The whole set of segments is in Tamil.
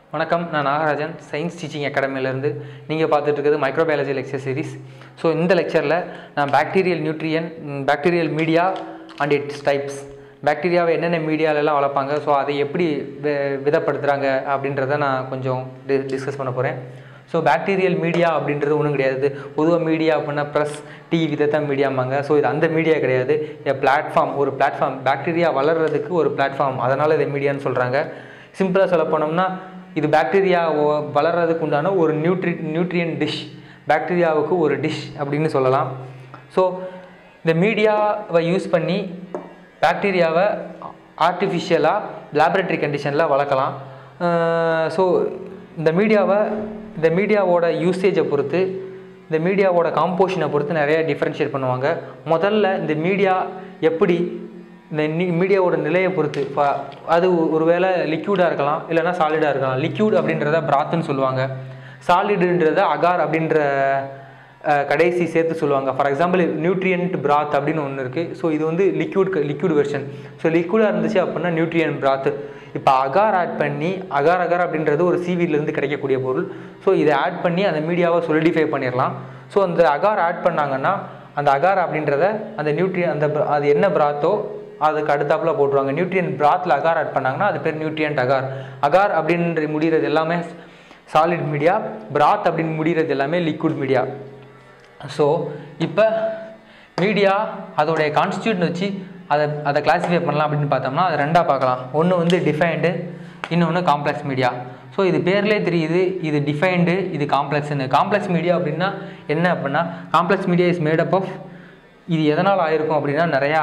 வணக்கம் நான் நாகராஜன் சயின்ஸ் டீச்சிங் அகாடமியிலேருந்து நீங்கள் பார்த்துட்டு இருக்கிறது மைக்ரோபயாலஜி லெக்சர் சீரிஸ் ஸோ இந்த லெக்சரில் நான் bacterial nutrient bacterial media and its types பாக்டீரியாவை என்னென்ன மீடியாலெல்லாம் வளர்ப்பாங்க ஸோ அதை எப்படி வி- விதப்படுத்துகிறாங்க அப்படின்றத நான் கொஞ்சம் டி டிஸ்கஸ் பண்ண போகிறேன் ஸோ பாக்டீரியல் மீடியா அப்படின்றது ஒன்றும் கிடையாது பொதுவாக மீடியா அப்படின்னா ப்ரெஸ் டிவி இதை தான் மீடியாம்பாங்க ஸோ இது அந்த மீடியா கிடையாது எ பிளாட்ஃபார்ம் ஒரு பிளாட்ஃபார்ம் பாக்டீரியா வளர்கிறதுக்கு ஒரு பிளாட்ஃபார்ம் அதனால் இதை மீடியான்னு சொல்கிறாங்க சிம்பிளாக சொல்ல போனோம்னா இது பாக்டீரியா வளர்கிறதுக்கு உண்டான ஒரு நியூட்ரி நியூட்ரியன் டிஷ் பாக்டீரியாவுக்கு ஒரு டிஷ் அப்படின்னு சொல்லலாம் ஸோ இந்த மீடியாவை யூஸ் பண்ணி பாக்டீரியாவை ஆர்டிஃபிஷியலாக லேபரேட்டரி கண்டிஷனில் வளர்க்கலாம் ஸோ இந்த மீடியாவை இந்த மீடியாவோட யூசேஜை பொறுத்து இந்த மீடியாவோட காம்போஷனை பொறுத்து நிறைய டிஃப்ரென்ஷியேட் பண்ணுவாங்க முதல்ல இந்த மீடியா எப்படி இந்த நி- மீடியாவோட நிலையை பொறுத்து ஃப- அது ஒ- ஒருவேளை லிக்யூடாக இருக்கலாம் இல்லைன்னா சாலிடாக இருக்கலாம் லிக்யூட் அப்படின்றத பிராத்துன்னு சொல்லுவாங்க சாலிடுன்றத அகார் அப்படின்ற அஹ், கடைசி சேர்த்து சொல்லுவாங்க ஃபார் எக்ஸாம்பிள் நியூட்ரியன்ட் பிராத் அப்படின்னு ஒன்று இருக்குது ஸோ இது வந்து லிக்யூட் லிக்யூட் வெர்ஷன் ஸோ லிக்யூடாக இருந்துச்சு அப்படின்னா நியூட்ரியன் பிராத் இப்போ அகார் ஆட் பண்ணி அகார் அகார் அப்படின்றது ஒரு சீவீட்லேருந்து கிடைக்கக்கூடிய பொருள் ஸோ இதை ஆட் பண்ணி அந்த மீடியாவை solidify பண்ணிடலாம் ஸோ அந்த அகார் ஆட் பண்ணாங்கன்னா அந்த அகார் அப்படின்றத அந்த நியூட்ரியன் அந்த bra- அது என்ன பிராத்தோ அதுக்கு அடுத்தாப்புல போட்டுருவாங்க நியூட்ரியன் பிராத்தில் அகார் ஆட் பண்ணாங்கன்னா அது பேர் நியூட்ரியன்ட் அகார் அகார் அப்படின்ற முடிகிறது எல்லாமே சாலிட் மீடியா பிராத் அப்படின்னு முடிகிறது எல்லாமே லிக்விட் மீடியா ஸோ இப்போ மீடியா அதோடைய கான்ஸ்டியூட் வச்சு அதை அதை கிளாஸிஃபை பண்ணலாம் அப்படின்னு பார்த்தோம்னா அதை ரெண்டாக பார்க்கலாம் ஒன்று வந்து டிஃபைன்டு இன்னொன்று காம்ப்ளெக்ஸ் மீடியா ஸோ இது பேர்லேயே தெரியுது இது டிஃபைன்டு இது காம்ப்ளெக்ஸ்னு காம்ப்ளெக்ஸ் மீடியா அப்படின்னா என்ன அப்படின்னா complex media is made up of இது எதனால் ஆயிருக்கும் அப்படின்னா நிறையா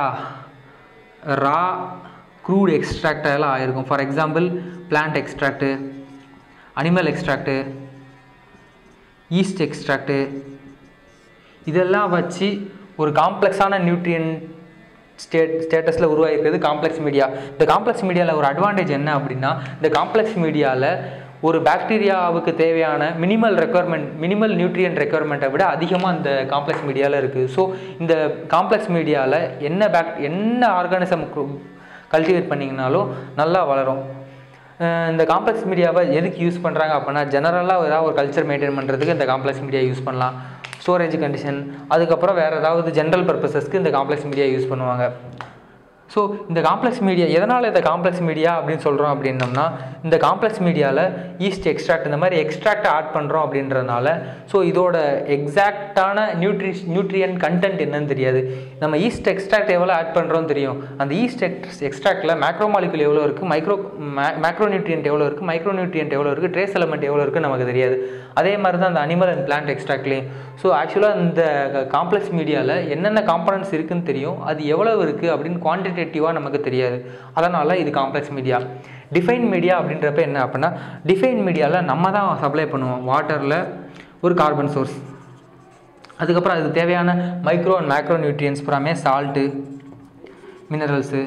ரா க்ரூட் எக்ஸ்ட்ராக்ட் எல்லாம் ஆயிருக்கும் for example plant extract animal extract yeast extract இதெல்லாம் வச்சு ஒரு காம்ப்ளெக்ஸான நியூட்ரியன் ஸ்டேட் ஸ்டேட்டஸில் உருவாகிருக்கிறது காம்ப்ளெக்ஸ் மீடியா இந்த காம்ப்ளெக்ஸ் மீடியாவில் ஒரு அட்வான்டேஜ் என்ன அப்படின்னா இந்த காம்ப்ளெக்ஸ் மீடியாவில் ஒரு பாக்டீரியாவுக்கு தேவையான மினிமல் ரெக்குவயர்மெண்ட் மினிமல் நியூட்ரியன் ரெக்குவயர்மெண்ட்டை விட அதிகமாக இந்த காம்ப்ளெக்ஸ் மீடியாவில் இருக்குது ஸோ இந்த காம்ப்ளெக்ஸ் மீடியாவில் என்ன பேக் என்ன ஆர்கானிசம் கல்டிவேட் பண்ணிங்கனாலும் நல்லா வளரும் அஹ் இந்த காம்ப்ளெக்ஸ் மீடியாவை எதுக்கு யூஸ் பண்ணுறாங்க அப்படின்னா ஜெனரலாக ஏதாவது ஒரு கல்ச்சர் மெயின்டைன் பண்ணுறதுக்கு இந்த காம்ப்ளெக்ஸ் மீடியா யூஸ் பண்ணலாம் ஸ்டோரேஜ் கண்டிஷன் அதுக்கப்புறம் வேறு ஏதாவது ஜென்ரல் பர்பஸஸ்க்கு இந்த காம்ப்ளெக்ஸ் மீடியா யூஸ் பண்ணுவாங்க ஸோ இந்த காம்ப்ளெக்ஸ் மீடியா எதனால் இந்த காம்ப்ளெக்ஸ் மீடியா அப்படின்னு சொல்கிறோம் அப்படின்னம்னா இந்த காம்ப்ளெக்ஸ் மீடியாவில் ஈஸ்ட் எக்ஸ்ட்ராக்ட் இந்த மாதிரி எக்ஸ்ட்ராக்ட் ஆட் பண்ணுறோம் அப்படின்றதுனால ஸோ இதோட எக்ஸாக்டான நியூட்ரி நியூட்ரியன் கண்டென்ட் என்னன்னு தெரியாது நம்ம ஈஸ்ட் எக்ஸ்ட்ராக்ட் எவ்வளோ ஆட் பண்ணுறோம் தெரியும் அந்த ஈஸ்ட் எக்ஸ் எக்ஸ்ட்ராக்டில் மேக்ரோ மாலிகுல் எவ்வளோ இருக்குது மைக்ரோ மேக்ரோ நியூட்ரியன்ட் எவ்வளோ இருக்குது மைக்ரோ நியூட்ரியன்ட் எவ்வளோ இருக்குது ட்ரேஸ் எலமெண்ட் எவ்வளோ இருக்குன்னு நமக்கு தெரியாது அதே மாதிரி தான் அந்த அனிமல் அண்ட் பிளான்ட் எக்ஸ்ட்ராக்ட்லேயும் ஸோ ஆக்சுவலாக இந்த காம்ப்ளெக்ஸ் மீடியாவில் என்னென்ன காம்பனன்ட்ஸ் இருக்குன்னு தெரியும் அது எவ்வளவு இருக்குது அப்படின்னு குவான்டிடேட்டிவாக நமக்கு தெரியாது அதனால் இது காம்ப்ளெக்ஸ் மீடியா டிஃபைன் மீடியா அப்படின்றப்ப என்ன அப்படின்னா டிஃபைன் மீடியாவில் நம்ம தான் சப்ளை பண்ணுவோம் வாட்டரில் ஒரு கார்பன் சோர்ஸ் அதுக்கப்புறம் அதுக்கு தேவையான மைக்ரோ அண்ட் மேக்ரோ நியூட்ரியன்ஸ் பூராமே சால்ட்டு மினரல்ஸு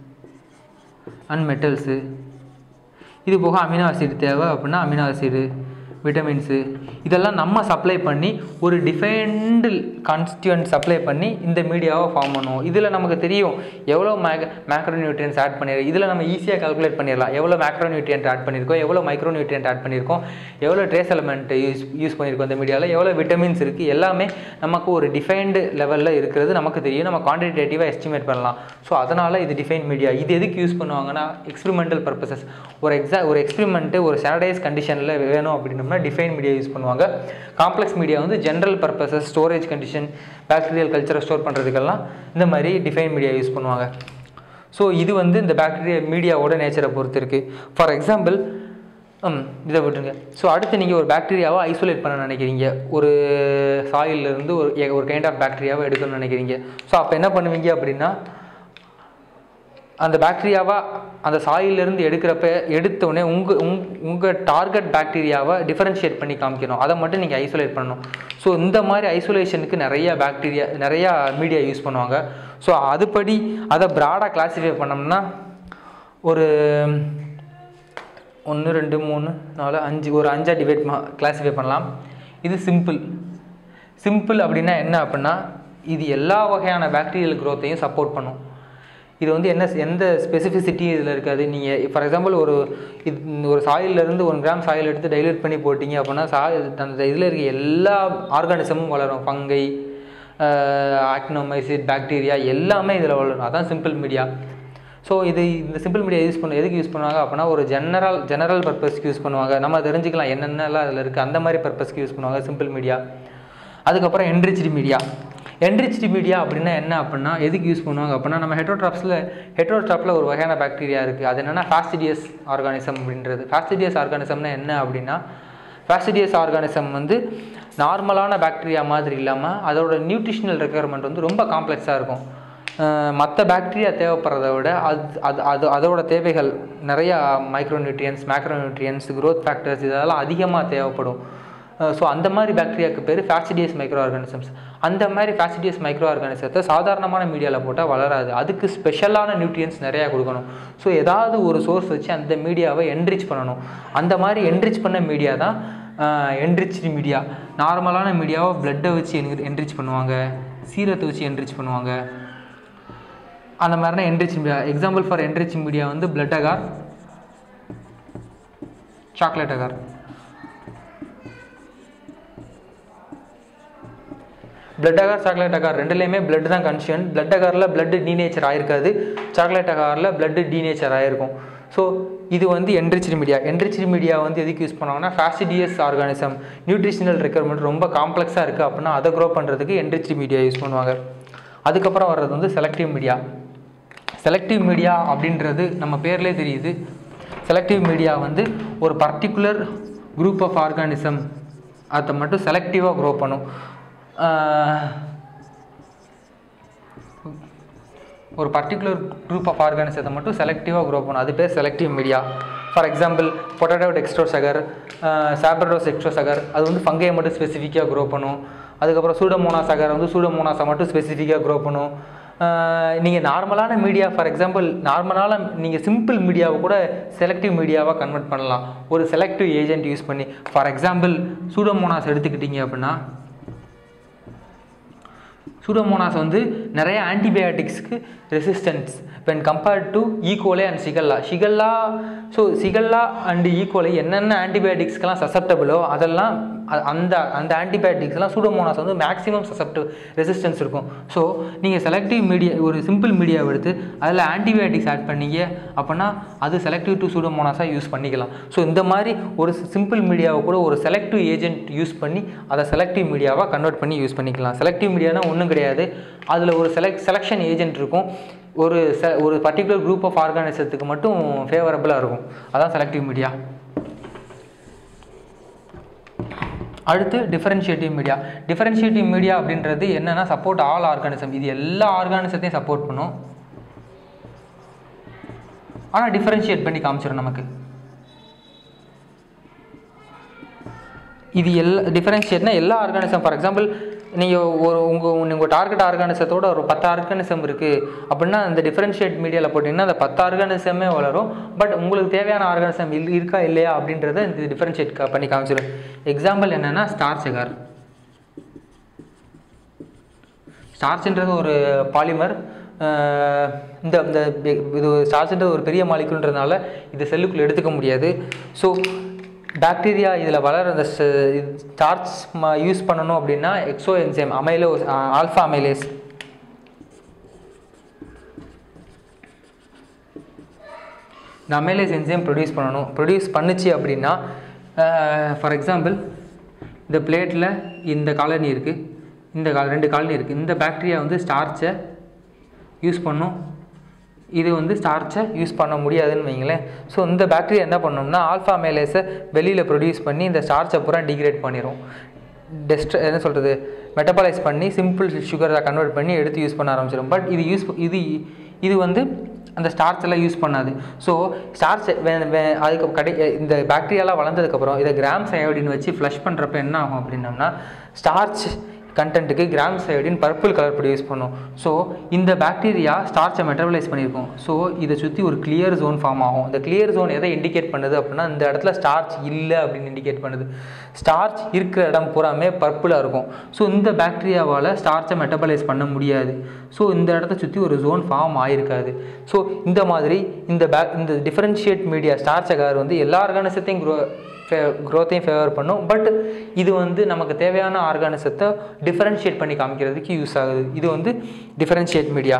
அண்ட் மெட்டல்ஸு இது போக அமினோ ஆசிட் தேவை அப்படின்னா அமினோ ஆசிடு விட்டமின்ஸு இதெல்லாம் நம்ம சப்ளை பண்ணி ஒரு டிஃபைன்டு கான்ஸ்டியூன்ட் சப்ளை பண்ணி இந்த மீடியாவை ஃபார்ம் பண்ணுவோம் இதில் நமக்கு தெரியும் எவ்வளோ மேக் மேக்ரோ நியூட்ரியன்ஸ் ஆட் பண்ணியிருக்கோம் இதில் நம்ம ஈஸியாக கால்குலேட் பண்ணிடலாம் எவ்வளோ மேக்ரோ நியூட்ரியன்ட் ஆட் பண்ணியிருக்கோம் எவ்வளோ மைக்ரோ நியூட்ரியன்ட் ஆட் பண்ணியிருக்கோம் எவ்வளோ ட்ரேஸ் எலமெண்ட் யூஸ் யூஸ் பண்ணியிருக்கோம் இந்த மீடியாவில் எவ்வளோ விட்டமின்ஸ் இருக்குது எல்லாமே நமக்கு ஒரு டிஃபைன்டு லெவலில் இருக்கிறது நமக்கு தெரியும் நம்ம குவான்டிடேட்டிவாக எஸ்டிமேட் பண்ணலாம் ஸோ அதனால் இது டிஃபைன் மீடியா இது எதுக்கு யூஸ் பண்ணுவாங்கன்னா எக்ஸ்பெரிமெண்டல் பர்பசஸ் ஒரு எக்ஸா ஒரு எக்ஸ்பெரிமெண்ட்டு ஒரு ஸ்டாண்டர்டைஸ் கண்டிஷனில் வேணும் அப்படின்னம்னா டிஃபைன் மீடியா யூஸ் பண்ணுவாங்க காம்ப்ளெக்ஸ் மீடியா வந்து general purposes storage condition bacterial கல்ச்சரை ஸ்டோர் பண்ணுறதுக்கெல்லாம் இந்த மாதிரி டிஃபைன் மீடியா யூஸ் பண்ணுவாங்க ஸோ இது வந்து இந்த பாக்டீரியா மீடியாவோட நேச்சரை பொறுத்து இருக்குது ஃபார் எக்ஸாம்பிள் ம் இதை விட்டுருங்க ஸோ அடுத்து நீங்கள் ஒரு பாக்டீரியாவை ஐசோலேட் பண்ண நினைக்கிறீங்க ஒரு சாயில்ல இருந்து ஒரு ஏ- ஒரு கைண்ட் ஆஃப் பாக்டீரியாவை எடுக்கணும்னு நினைக்கிறீங்க ஸோ அப்போ என்ன பண்ணுவீங்க அப்படின்னா அந்த பாக்டீரியாவை அந்த சாயிலிருந்து எடுக்கிறப்ப எடுத்தோடனே உங்கள் உங் உங்கள் டார்கெட் பாக்டீரியாவை டிஃபரன்ஷியேட் பண்ணி காமிக்கணும் அதை மட்டும் நீங்கள் ஐசோலேட் பண்ணணும் ஸோ இந்த மாதிரி ஐசோலேஷனுக்கு நிறைய பாக்டீரியா நிறையா மீடியா யூஸ் பண்ணுவாங்க ஸோ அதுபடி அதை ப்ராடாக கிளாஸிஃபை பண்ணோம்னா ஒரு ஒன்று ரெண்டு மூணு நாலு அஞ்சு ஒரு அஞ்சாக டிவைட் கிளாஸிஃபை பண்ணலாம் இது சிம்பிள் சிம்பிள் அப்படின்னா என்ன அப்படின்னா இது எல்லா வகையான பாக்டீரியல் க்ரோத்தையும் சப்போர்ட் பண்ணும் இது வந்து என்ன எந்த ஸ்பெசிஃபிசிட்டி இதில் இருக்காது நீங்கள் ஃபார் எக்ஸாம்பிள் ஒரு இது ஒரு சாயிலிருந்து ஒரு கிராம் சாயில் எடுத்து டைல்யூட் பண்ணி போட்டிங்க அப்படின்னா சாயில் அந்த இதில் இருக்க எல்லா ஆர்கானிசமும் வளரும் ஃபங்கை ஆக்னோமைசிட் பாக்டீரியா எல்லாமே இதில் வளரும் அதான் சிம்பிள் மீடியா ஸோ இது இந்த சிம்பிள் மீடியா யூஸ் பண்ண எதுக்கு யூஸ் பண்ணுவாங்க அப்படின்னா ஒரு ஜெனரல் ஜெனரல் பர்பஸ்க்கு யூஸ் பண்ணுவாங்க நம்ம தெரிஞ்சுக்கலாம் என்னென்னலாம் அதில் இருக்குது அந்த மாதிரி பர்பஸ்க்கு யூஸ் பண்ணுவாங்க சிம்பிள் மீடியா அதுக்கப்புறம் என்ரிச்டு மீடியா என்ரிச்டு மீடியா அப்படின்னா என்ன அப்படின்னா எதுக்கு யூஸ் பண்ணுவாங்க அப்படின்னா நம்ம ஹெட்ரோட்ராப்ஸில் ஹெட்ரோட்ராப்பில் ஒரு வகையான பாக்டீரியா இருக்குது அது என்னென்னா ஃபாஸ்டிடியஸ் ஆர்கானிசம் அப்படின்றது ஃபாஸ்டிடியஸ் ஆர்கானிசம்னா என்ன அப்படின்னா ஃபாஸ்டிடியஸ் ஆர்கானிசம் வந்து நார்மலான பாக்டீரியா மாதிரி இல்லாமல் அதோட நியூட்ரிஷனல் ரெக்குயர்மெண்ட் வந்து ரொம்ப காம்ப்ளெக்ஸாக இருக்கும் மற்ற பாக்டீரியா தேவைப்படுறத விட அது அது அது அதோட தேவைகள் நிறையா micro nutrients macro nutrients growth factors இதெல்லாம் அதிகமாக தேவைப்படும் ஸோ அந்த மாதிரி பாக்டீரியாவுக்கு பேர் ஃபேசிடியஸ் மைக்ரோ ஆர்கானிசம்ஸ் அந்த மாதிரி ஃபேசிடியஸ் மைக்ரோ ஆர்கானிசத்தை சாதாரணமான மீடியாவில் போட்டால் வளராது அதுக்கு ஸ்பெஷலான நியூட்ரியன்ஸ் நிறையா கொடுக்கணும் ஸோ ஏதாவது ஒரு சோர்ஸ் வச்சு அந்த மீடியாவை என்ரிச் பண்ணணும் அந்த மாதிரி என்ரிச் பண்ண மீடியா தான் என்ரிச்டு மீடியா நார்மலான மீடியாவை பிளட்டை வச்சு என்ரிச் பண்ணுவாங்க சீரத்தை வச்சு என்ரிச் பண்ணுவாங்க அந்த மாதிரினா enrich media example for enrich media வந்து blood agar chocolate agar blood agar chocolate agar ரெண்டுலேயுமே பிளட் தான் கன்ஷியன் பிளட் அகாரில் பிளட் டீனேச்சர் ஆயிருக்காது சாக்லேட் அகாரில் பிளட் டீனேச்சர் ஆயிருக்கும் ஸோ இது வந்து என்ரிச்டு மீடியா என்ரிச்டு மீடியா வந்து எதுக்கு யூஸ் பண்ணுவாங்கன்னா ஃபேசிடியஸ் ஆர்கானிசம் நியூட்ரிஷனல் ரெக்குயர்மெண்ட் ரொம்ப காம்ப்ளெக்ஸாக இருக்குது அப்படின்னா அதை க்ரோ பண்ணுறதுக்கு என்ரிச்டு மீடியா யூஸ் பண்ணுவாங்க அதுக்கப்புறம் வர்றது வந்து செலக்டிவ் மீடியா செலக்டிவ் மீடியா அப்படின்றது நம்ம பேர்லேயே தெரியுது செலக்டிவ் மீடியா வந்து ஒரு பர்டிகுலர் குரூப் ஆஃப் ஆர்கானிசம் அதை மட்டும் செலக்டிவாக க்ரோ பண்ணும் ஒரு பர்டிகுலர் குரூப் ஆஃப் ஆர்கானிசத்தை மட்டும் செலக்டிவாக க்ரோ பண்ணும் அது பேர் selective media for example potato dextrose agar Sabouraud dextrose agar அது வந்து ஃபங்கையை மட்டும் ஸ்பெசிஃபிக்காக க்ரோ பண்ணும் அதுக்கப்புறம் சூடமோனாஸ் அகர் வந்து சூடமோனாஸை மட்டும் ஸ்பெசிஃபிக்காக க்ரோ பண்ணும் நீங்கள் நார்மலான மீடியா ஃபார் எக்ஸாம்பிள் நார்மலான நீங்கள் சிம்பிள் மீடியாவை கூட செலக்டிவ் மீடியாவாக கன்வெர்ட் பண்ணலாம் ஒரு செலக்டிவ் ஏஜென்ட் யூஸ் பண்ணி ஃபார் எக்ஸாம்பிள் சூடமோனாஸ் எடுத்துக்கிட்டீங்க அப்படின்னா சூடோமோனாஸ் வந்து நிறைய ஆன்டிபயாட்டிக்ஸ்க்கு resistance when compared to E coli and Shigella Shigella so Shigella and ஈகோலை என்னென்ன ஆன்டிபயாட்டிக்ஸ்க்கெல்லாம் சசப்டபிளோ அதெல்லாம் அந்த அந்த ஆன்டிபயாட்டிக்ஸ்லாம் சூடோமோனாஸ் வந்து மேக்ஸிமம் சசப்டிவ் ரெசிஸ்டன்ஸ் இருக்கும் ஸோ நீங்கள் செலக்டிவ் மீடியா ஒரு சிம்பிள் மீடியாவை எடுத்து அதில் ஆன்டிபயாட்டிக்ஸ் ஆட் பண்ணீங்க அப்படின்னா அது செலக்டிவ் டு சூடோமோனாஸாக யூஸ் பண்ணிக்கலாம் ஸோ இந்த மாதிரி ஒரு சிம்பிள் மீடியாவை கூட ஒரு செலக்டிவ் ஏஜென்ட் யூஸ் பண்ணி அதை செலக்டிவ் மீடியாவாக கன்வெர்ட் பண்ணி யூஸ் பண்ணிக்கலாம் செலக்டிவ் மீடியானா ஒன்றும் கிடையாது அதில் ஒரு செலக்ட் செலெக்ஷன் ஏஜென்ட் இருக்கும் ஒரு செ ஒரு பர்டிகுலர் குரூப் ஆஃப் ஆர்கானிசத்துக்கு மட்டும் ஃபேவரபுளாக இருக்கும் அதான் செலக்டிவ் மீடியா அடுத்து டிஃபரன்ஷியேட்டிவ் மீடியா டிஃபரன்ஷியேட்டிவ் மீடியா அப்படின்றது என்னென்னா சப்போர்ட் ஆல் ஆர்கானிசம் இது எல்லா ஆர்கானிசத்தையும் சப்போர்ட் பண்ணும் ஆனால் டிஃபரன்ஷியேட் பண்ணி காமிச்சிடும் நமக்கு இது எல்லா டிஃபரன்ஷியேட்னா எல்லா ஆர்கானிசம் ஃபார் எக்ஸாம்பிள் நீங்கள் ஒரு உங்கள் உங்கள் டார்கெட் ஆர்கானிசத்தோட ஒரு பத்து ஆர்கானிசம் இருக்குது அப்படின்னா அந்த டிஃபரன்ஷியேட் மீடியாவில் போட்டிங்கன்னா அந்த பத்து ஆர்கானிசமே வளரும் பட் உங்களுக்கு தேவையான ஆர்கானிசம் இல் இருக்கா இல்லையா அப்படின்றத இந்த டிஃபரன்ஷியேட் பண்ணி காமிச்சிடும் எக்ஸாம்பிள் என்னென்னா ஸ்டார் செகார் ஸ்டார்ச்ன்றது ஒரு பாலிமர் இந்த இந்த இது ஸ்டார்ச்ன்றது ஒரு பெரிய மாலிகுல்ன்றதுனால இது செல்லுக்குள்ளே எடுத்துக்க முடியாது ஸோ பாக்டீரியா இதில் வளர அந்த ஸ்டார்ச் யூஸ் பண்ணணும் அப்படின்னா exo enzyme amylo alpha amylase இந்த அமைலேஸ் என்சைம் ப்ரொடியூஸ் பண்ணணும் ப்ரொடியூஸ் பண்ணுச்சு அப்படின்னா ஃபார் எக்ஸாம்பிள் இந்த பிளேட்டில் இந்த காலனி இருக்குது இந்த கால ரெண்டு காலனி இருக்குது இந்த பாக்டீரியா வந்து ஸ்டார்ச்சை யூஸ் பண்ணும் இது வந்து ஸ்டார்ச்சை யூஸ் பண்ண முடியாதுன்னு வைங்களேன் ஸோ இந்த பாக்டீரியா என்ன பண்ணோம்னா ஆல்ஃபா மேலேஸை வெளியில் ப்ரொடியூஸ் பண்ணி இந்த ஸ்டார்ச்சை பூரா டிகிரேட் பண்ணிடும் டெஸ்ட் என்ன சொல்கிறது மெட்டபாலைஸ் பண்ணி சிம்பிள் சுகரை கன்வெர்ட் பண்ணி எடுத்து யூஸ் பண்ண ஆரம்பிச்சிடும் பட் இது யூஸ் இது இது வந்து அந்த ஸ்டார்ச் எல்லாம் யூஸ் பண்ணாது ஸோ ஸ்டார்ச் அதுக்கு கடை இந்த பாக்டீரியாலாம் வளர்ந்ததுக்கப்புறம் இதை கிராம்ஸ் அயோடின் வச்சு ஃப்ளஷ் பண்ணுறப்ப என்ன ஆகும் அப்படின்னம்னா ஸ்டார்ச் கண்டென்ட்டுக்கு Gram's iodine purple colour produce பண்ணும் ஸோ இந்த பாக்டீரியா ஸ்டார்ச்சை மெட்டபலைஸ் பண்ணியிருக்கும் ஸோ இதை சுற்றி ஒரு கிளியர் ஜோன் ஃபார்ம் ஆகும் இந்த கிளியர் ஜோன் எதை இண்டிகேட் பண்ணுது அப்படின்னா இந்த இடத்துல ஸ்டார்ச் இல்லை அப்படின்னு இண்டிகேட் பண்ணுது ஸ்டார்ச் இருக்கிற இடம் பூராமே பர்பிளாக இருக்கும் ஸோ இந்த பாக்டீரியாவால் ஸ்டார்ச்சை மெட்டபலைஸ் பண்ண முடியாது ஸோ இந்த இடத்த சுற்றி ஒரு ஜோன் ஃபார்ம் ஆயிருக்காது ஸோ இந்த மாதிரி இந்த பேக் இந்த டிஃபரன்ஷியேட் மீடியா ஸ்டார்ச் அகார் வந்து எல்லா ஆர்கானிசத்தையும் க்ரோ ஃபே க்ரோத்தையும் ஃபேவர் பண்ணும் பட் இது வந்து நமக்கு தேவையான ஆர்கானிசத்தை டிஃபரன்ஷியேட் பண்ணி காமிக்கிறதுக்கு யூஸ் ஆகுது இது வந்து டிஃபரன்ஷியேட் மீடியா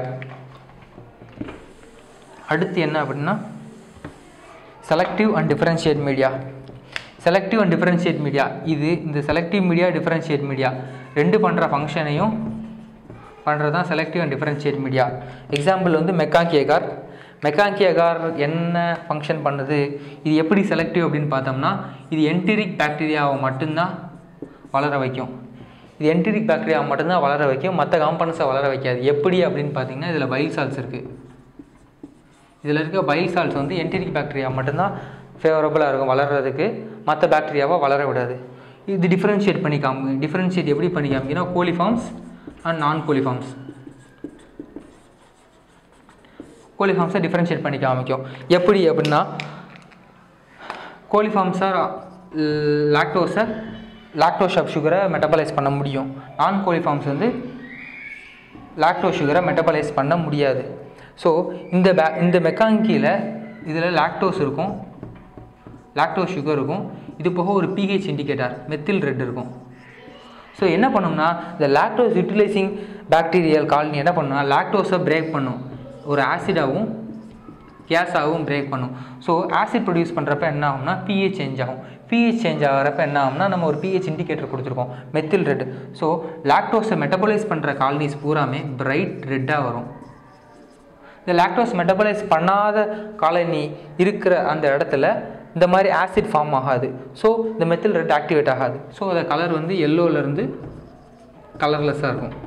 அடுத்து என்ன அப்படின்னா selective and differentiate media selective and differentiate media இது இந்த செலக்டிவ் மீடியா டிஃபரன்ஷியேட் மீடியா ரெண்டு பண்ணுற ஃபங்க்ஷனையும் பண்ணுறது தான் selective and differentiate media example வந்து மெக்காங்கி அகார் மெக்காங்கி அகார் என்ன ஃபங்க்ஷன் பண்ணுது இது எப்படி செலக்டிவ் அப்படின்னு பார்த்தோம்னா இது என்டிரிக் பாக்டீரியாவை மட்டும்தான் வளர வைக்கும் இது என்டிரிக் பாக்டீரியாவை மட்டும்தான் வளர வைக்கும் மற்ற காம்பனன்ஸை வளர வைக்காது எப்படி அப்படின்னு பார்த்தீங்கன்னா இதில் பைல் சால்ஸ் இருக்குது இதில் இருக்க பைல் சால்ஸ் வந்து என்டிரிக் பாக்டீரியா மட்டும்தான் ஃபேவரபுளாக இருக்கும் வளர்கிறதுக்கு மற்ற பாக்டீரியாவை வளர விடாது இது டிஃப்ரென்ஷியேட் பண்ணி காமி டிஃப்ரென்ஷியேட் எப்படி பண்ணி காமிக்கணும் கோலிஃபார்ம்ஸ் அண்ட் நான் கோலிஃபார்ம்ஸ் கோலிஃபார்ம்ஸை டிஃப்ரென்ஷியேட் பண்ணி காமிக்கும் எப்படி அப்படின்னா கோலிஃபார்ம்ஸை லாக்டோஸை லாக்டோஸ் ஆஃப் சுகரை மெட்டபலைஸ் பண்ண முடியும் நான் கோலிஃபார்ம்ஸ் வந்து லாக்டோ சுகரை மெட்டபலைஸ் பண்ண முடியாது ஸோ இந்த பே இந்த மெக்காங்கியில் இதில் லாக்டோஸ் இருக்கும் லாக்டோஸ் சுகர் இருக்கும் இது போக ஒரு பிஹெச் இண்டிகேட்டர் மெத்தில் ரெட் இருக்கும் ஸோ என்ன பண்ணும்னா இந்த லாக்டோஸ் யூட்டிலைசிங் பாக்டீரியல் காலனி என்ன பண்ணும்னா லாக்டோஸை பிரேக் பண்ணும் ஒரு ஆசிடாகவும் கேஸாகவும் பிரேக் பண்ணும் ஸோ ஆசிட் ப்ரொடியூஸ் பண்ணுறப்ப என்ன ஆகும்னா பிஹெச் சேஞ்ச் ஆகும் பிஹெச் சேஞ்ச் ஆகிறப்ப என்ன ஆகும்னா நம்ம ஒரு பிஹெச் இண்டிகேட்டர் கொடுத்துருக்கோம் மெத்தில் ரெட் ஸோ லாக்டோஸை மெட்டபலைஸ் பண்ணுற காலனிஸ் பூராமே பிரைட் ரெட்டாக வரும் இந்த லாக்டோஸ் மெட்டபலைஸ் பண்ணாத காலனி இருக்கிற அந்த இடத்துல இந்த மாதிரி ஆசிட் ஃபார்ம் ஆகாது ஸோ இந்த மெத்தில் ரெட் ஆக்டிவேட் ஆகாது ஸோ அந்த கலர் வந்து எல்லோலேருந்து கலர்லெஸ்ஸாக இருக்கும்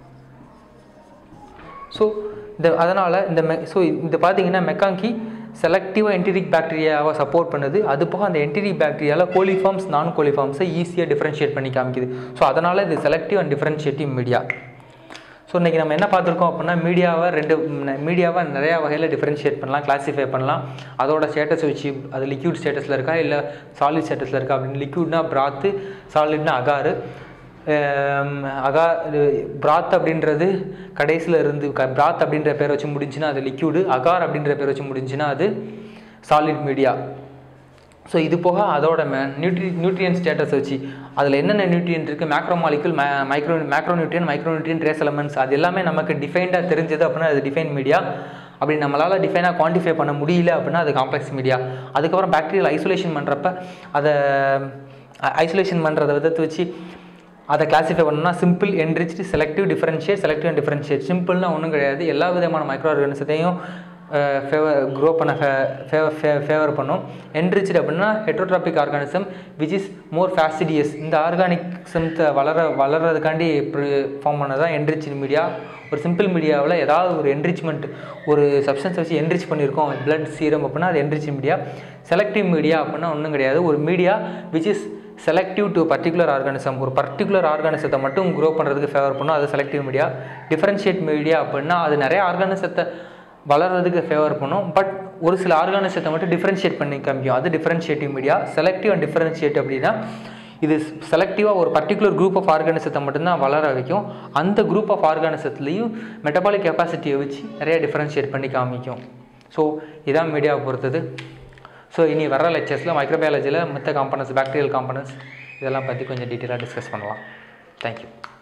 ஸோ இந்த அதனால் இந்த மெ ஸோ இந்த பார்த்தீங்கன்னா மெக்காங்கி செலக்டிவாக என்டிரிக் பாக்டீரியாவை சப்போர்ட் பண்ணுது அது போக அந்த என்டிரிக் பாக்டீரியாவில் கோலிஃபார்ம்ஸ் நான் கோலிஃபார்ம்ஸை ஈஸியாக டிஃப்ரென்ஷியேட் பண்ணி காமிக்குது ஸோ அதனால் இது selective and differentiative media so இன்றைக்கி நம்ம என்ன பார்த்துருக்கோம் அப்படின்னா மீடியாவை ரெண்டு மீடியாவை நிறையா வகையில் டிஃப்ரென்ஷியேட் பண்ணலாம் கிளாஸிஃபை பண்ணலாம் அதோட ஸ்டேட்டஸ் வச்சு அது லிக்யூட் ஸ்டேட்டஸில் இருக்கா இல்லை சாலிட் ஸ்டேட்டஸில் இருக்கா அப்படின்னு லிக்யூட்னா பிராத்து சாலிட்னா அகாரு அகா பிராத் அப்படின்றது கடைசியில் இருந்து க பிராத் அப்படின்ற பேர் வச்சு முடிஞ்சுன்னா அது லிக்யூடு அகார் அப்படின்ற பேர் வச்சு முடிஞ்சுன்னா அது சாலிட் மீடியா ஸோ இது போக அதோட மே நியூட்ரி நியூட்ரியன் ஸ்டேட்டஸ் வச்சு அதில் என்னென்ன நியூட்ரியன் இருக்குது மேக்ரோ மாலிகுல் மே micro macro nutrient micro nutrient trace elements அது எல்லாமே நமக்கு டிஃபைன்டாக தெரிஞ்சது அப்படின்னா அது டிஃபைன் மீடியா அப்படி நம்மளால் டிஃபைனாக குவான்டிஃபை பண்ண முடியல அப்படின்னா அது காம்ப்ளெக்ஸ் மீடியா அதுக்கப்புறம் பாக்டீரியல் ஐசோலேஷன் பண்ணுறப்ப அதை ஐசோலேஷன் பண்ணுறத விதத்தை வச்சு அதை கிளாஸிஃபை பண்ணணும்னா simple enriched selective differentiate selective and differentiate சிம்பிள்னா ஒன்றும் கிடையாது எல்லா விதமான மைக்ரோ ஆர்கானிசத்தையும் ஃபேவர் க்ரோ பண்ண ஃபேவர் ஃபேவர் பண்ணும் என்ரிச்டு அப்படின்னா heterotrophic organism which is more fastidious இந்த ஆர்கானிசத்தை வளர வளர்கிறதுக்காண்டி ஃபார்ம் பண்ணது தான் என்ரிச் மீடியா ஒரு சிம்பிள் மீடியாவில் ஏதாவது ஒரு என்ரிச்மெண்ட் ஒரு சப்ஸ்டன்ஸ் வச்சு என்ரிச் பண்ணியிருக்கோம் பிளட் சீரம் அப்படின்னா அது என்ரிச் மீடியா செலக்டிவ் மீடியா அப்படின்னா ஒன்றும் கிடையாது ஒரு media which is selective to particular organism ஒரு பர்டிகுலர் ஆர்கானிசத்தை மட்டும் க்ரோ பண்ணுறதுக்கு ஃபேவர் பண்ணும் அது செலக்டிவ் மீடியா டிஃபரன்ஷியேட் மீடியா அப்படின்னா அது நிறைய ஆர்கானிசத்தை வளர்கிறதுக்கு ஃபேவர் பண்ணும் பட் ஒரு சில ஆர்கானிசத்தை மட்டும் டிஃப்ரென்ஷியேட் பண்ணி காமிக்கும் அது differentiative media selective and differentiate அப்படின்னா இது செலக்டிவாக ஒரு பர்டிகுலர் குரூப் ஆஃப் ஆர்கானிசத்தை மட்டும்தான் வளர வைக்கும் அந்த குரூப் ஆஃப் ஆர்கானிசத்துலேயும் மெட்டபாலிக் கெப்பாசிட்டியை வச்சு நிறைய டிஃப்ரென்ஷியேட் பண்ணி காமிக்கும் ஸோ இதான் மீடியாவை பொறுத்தது ஸோ இனி வர லெக்சர்ஸில் மைக்ரோபயாலஜியில் மற்ற காம்பனன்ஸ் பாக்டீரியல் காம்பனன்ஸ் இதெல்லாம் பற்றி கொஞ்சம் டீட்டெயிலாக டிஸ்கஸ் பண்ணலாம் தேங்க்யூ